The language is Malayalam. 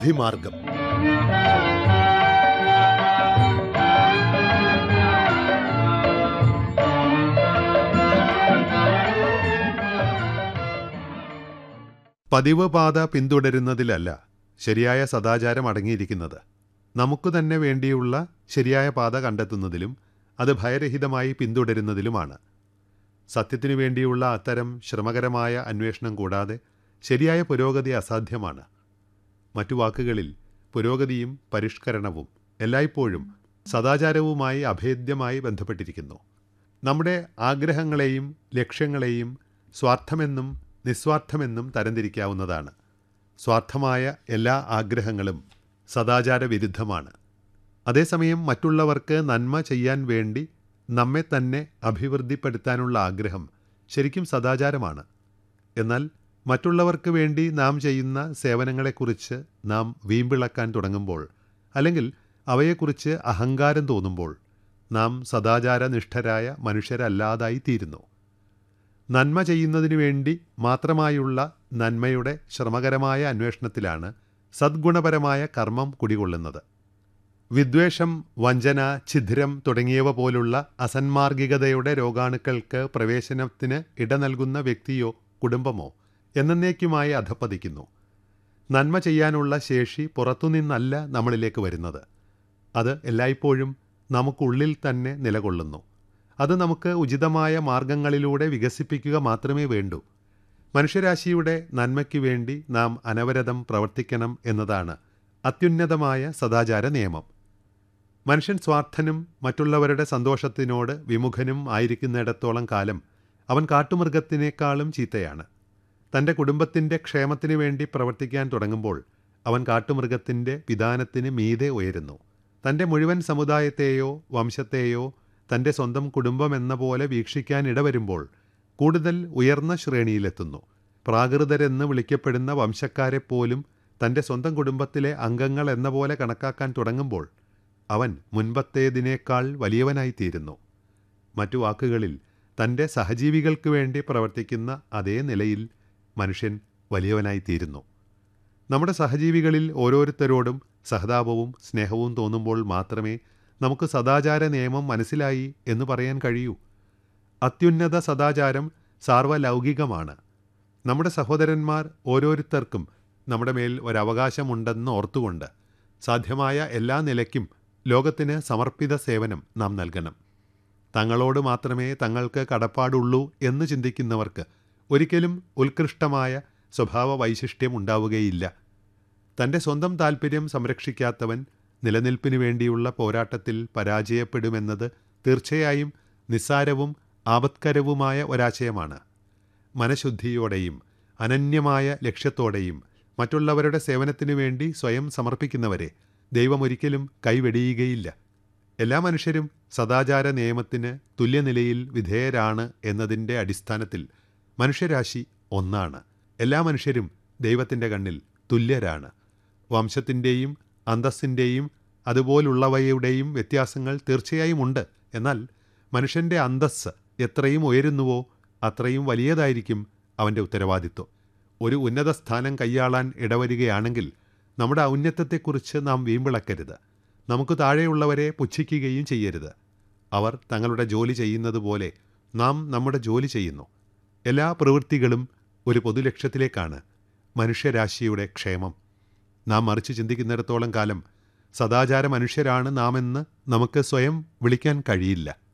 ബുദ്ധിമാർഗം പതിവ് പാത പിന്തുടരുന്നതിലല്ല ശരിയായ സദാചാരം അടങ്ങിയിരിക്കുന്നത് നമുക്ക് തന്നെ വേണ്ടിയുള്ള ശരിയായ പാത കണ്ടെത്തുന്നതിലും അത് ഭയരഹിതമായി പിന്തുടരുന്നതിലുമാണ് സത്യത്തിനു വേണ്ടിയുള്ള അത്തരം ശ്രമകരമായ അന്വേഷണം കൂടാതെ ശരിയായ പുരോഗതി അസാധ്യമാണ് മറ്റു വാക്കുകളിൽ പുരോഗതിയും പരിഷ്കരണവും എല്ലായ്പ്പോഴും സദാചാരവുമായി അഭേദ്യമായി ബന്ധപ്പെട്ടിരിക്കുന്നു നമ്മുടെ ആഗ്രഹങ്ങളെയും ലക്ഷ്യങ്ങളെയും സ്വാർത്ഥമെന്നും നിസ്വാർത്ഥമെന്നും തരംതിരിക്കാവുന്നതാണ് സ്വാർത്ഥമായ എല്ലാ ആഗ്രഹങ്ങളും സദാചാര വിരുദ്ധമാണ് അതേസമയം മറ്റുള്ളവർക്ക് നന്മ ചെയ്യാൻ വേണ്ടി നമ്മെ തന്നെ അഭിവൃദ്ധിപ്പെടുത്താനുള്ള ആഗ്രഹം ശരിക്കും സദാചാരമാണ് എന്നാൽ മറ്റുള്ളവർക്ക് വേണ്ടി നാം ചെയ്യുന്ന സേവനങ്ങളെക്കുറിച്ച് നാം വീമ്പിളക്കാൻ തുടങ്ങുമ്പോൾ അല്ലെങ്കിൽ അവയെക്കുറിച്ച് അഹങ്കാരം തോന്നുമ്പോൾ നാം സദാചാരനിഷ്ഠരായ മനുഷ്യരല്ലാതായി തീരുന്നു നന്മ ചെയ്യുന്നതിനു വേണ്ടി മാത്രമായുള്ള നന്മയുടെ ശ്രമകരമായ അന്വേഷണത്തിലാണ് സദ്ഗുണപരമായ കർമ്മം കുടികൊള്ളുന്നത് വിദ്വേഷം വഞ്ചന ഛിദ്രം തുടങ്ങിയവ പോലുള്ള അസന്മാർഗികതയുടെ രോഗാണുക്കൾക്ക് പ്രവേശനത്തിന് ഇട നൽകുന്ന വ്യക്തിയോ കുടുംബമോ എന്നേക്കുമായി അധപ്പതിക്കുന്നു നന്മ ചെയ്യാനുള്ള ശേഷി പുറത്തുനിന്നല്ല നമ്മളിലേക്ക് വരുന്നത് അത് എല്ലായ്പ്പോഴും നമുക്കുള്ളിൽ തന്നെ നിലകൊള്ളുന്നു അത് നമുക്ക് ഉചിതമായ മാർഗങ്ങളിലൂടെ വികസിപ്പിക്കുക മാത്രമേ വേണ്ടൂ മനുഷ്യരാശിയുടെ നന്മയ്ക്കു വേണ്ടി നാം അനവരതം പ്രവർത്തിക്കണം എന്നതാണ് അത്യുന്നതമായ സദാചാര നിയമം മനുഷ്യൻ സ്വാർത്ഥനും മറ്റുള്ളവരുടെ സന്തോഷത്തിനോട് വിമുഖനും ആയിരിക്കുന്നിടത്തോളം കാലം അവൻ കാട്ടുമൃഗത്തിനേക്കാളും ചീത്തയാണ് തൻ്റെ കുടുംബത്തിൻ്റെ ക്ഷേമത്തിനു വേണ്ടി പ്രവർത്തിക്കാൻ തുടങ്ങുമ്പോൾ അവൻ കാട്ടുമൃഗത്തിൻ്റെ വിധാനത്തിന് മീതെ ഉയരുന്നു തൻ്റെ മുഴുവൻ സമുദായത്തെയോ വംശത്തെയോ തൻ്റെ സ്വന്തം കുടുംബമെന്ന പോലെ വീക്ഷിക്കാൻ ഇടവരുമ്പോൾ കൂടുതൽ ഉയർന്ന ശ്രേണിയിലെത്തുന്നു പ്രാകൃതരെന്ന് വിളിക്കപ്പെടുന്ന വംശക്കാരെപ്പോലും തൻ്റെ സ്വന്തം കുടുംബത്തിലെ അംഗങ്ങൾ എന്ന പോലെ കണക്കാക്കാൻ തുടങ്ങുമ്പോൾ അവൻ മുൻപത്തേതിനേക്കാൾ വലിയവനായിത്തീരുന്നു മറ്റു വാക്കുകളിൽ തൻ്റെ സഹജീവികൾക്ക് വേണ്ടി പ്രവർത്തിക്കുന്ന അതേ നിലയിൽ മനുഷ്യൻ വലിയവനായിത്തീരുന്നു നമ്മുടെ സഹജീവികളിൽ ഓരോരുത്തരോടും സഹതാപവും സ്നേഹവും തോന്നുമ്പോൾ മാത്രമേ നമുക്ക് സദാചാര നിയമം മനസ്സിലായി എന്ന് പറയാൻ കഴിയൂ അത്യുന്നത സദാചാരം സാർവലൗകികമാണ് നമ്മുടെ സഹോദരന്മാർ ഓരോരുത്തർക്കും നമ്മുടെ മേൽ ഒരവകാശമുണ്ടെന്ന് ഓർത്തുകൊണ്ട് സാധ്യമായ എല്ലാ നിലയ്ക്കും ലോകത്തിന് സമർപ്പിത സേവനം നാം നൽകണം തങ്ങളോട് മാത്രമേ തങ്ങൾക്ക് കടപ്പാടുള്ളൂ എന്ന് ചിന്തിക്കുന്നവർക്ക് ഒരിക്കലും ഉത്കൃഷ്ടമായ സ്വഭാവ വൈശിഷ്ട്യം ഉണ്ടാവുകയില്ല തൻ്റെ സ്വന്തം താൽപ്പര്യം സംരക്ഷിക്കാത്തവൻ നിലനിൽപ്പിനു വേണ്ടിയുള്ള പോരാട്ടത്തിൽ പരാജയപ്പെടുമെന്നത് തീർച്ചയായും നിസ്സാരവും ആപത്കരവുമായ ഒരാശയമാണ് മനഃശുദ്ധിയോടെയും അനന്യമായ ലക്ഷ്യത്തോടെയും മറ്റുള്ളവരുടെ സേവനത്തിനു വേണ്ടി സ്വയം സമർപ്പിക്കുന്നവരെ ദൈവമൊരിക്കലും കൈവെടിയുകയില്ല എല്ലാ മനുഷ്യരും സദാചാര നിയമത്തിന് തുല്യനിലയിൽ വിധേയരാണ് എന്നതിൻ്റെ അടിസ്ഥാനത്തിൽ മനുഷ്യരാശി ഒന്നാണ് എല്ലാ മനുഷ്യരും ദൈവത്തിൻ്റെ കണ്ണിൽ തുല്യരാണ് വംശത്തിൻ്റെയും അന്തസ്സിൻ്റെയും അതുപോലുള്ളവയുടെയും വ്യത്യാസങ്ങൾ തീർച്ചയായും ഉണ്ട് എന്നാൽ മനുഷ്യൻ്റെ അന്തസ്സ് എത്രയും ഉയരുന്നുവോ അത്രയും വലിയതായിരിക്കും അവൻ്റെ ഉത്തരവാദിത്വം ഒരു ഉന്നത സ്ഥാനം കൈയാളാൻ ഇടവരികയാണെങ്കിൽ നമ്മുടെ ഔന്നത്യത്തെക്കുറിച്ച് നാം വീമ്പിളക്കരുത് നമുക്ക് താഴെയുള്ളവരെ പുച്ഛിക്കുകയും ചെയ്യരുത് അവർ തങ്ങളുടെ ജോലി ചെയ്യുന്നത് പോലെ നാം നമ്മുടെ ജോലി ചെയ്യുന്നു എല്ലാ പ്രവൃത്തികളും ഒരു പൊതുലക്ഷ്യത്തിലേക്കാണ് മനുഷ്യരാശിയുടെ ക്ഷേമം നാം മറിച്ച് ചിന്തിക്കുന്നിടത്തോളം കാലം സദാചാര മനുഷ്യരാണ് നാമെന്ന് നമുക്ക് സ്വയം വിളിക്കാൻ കഴിയില്ല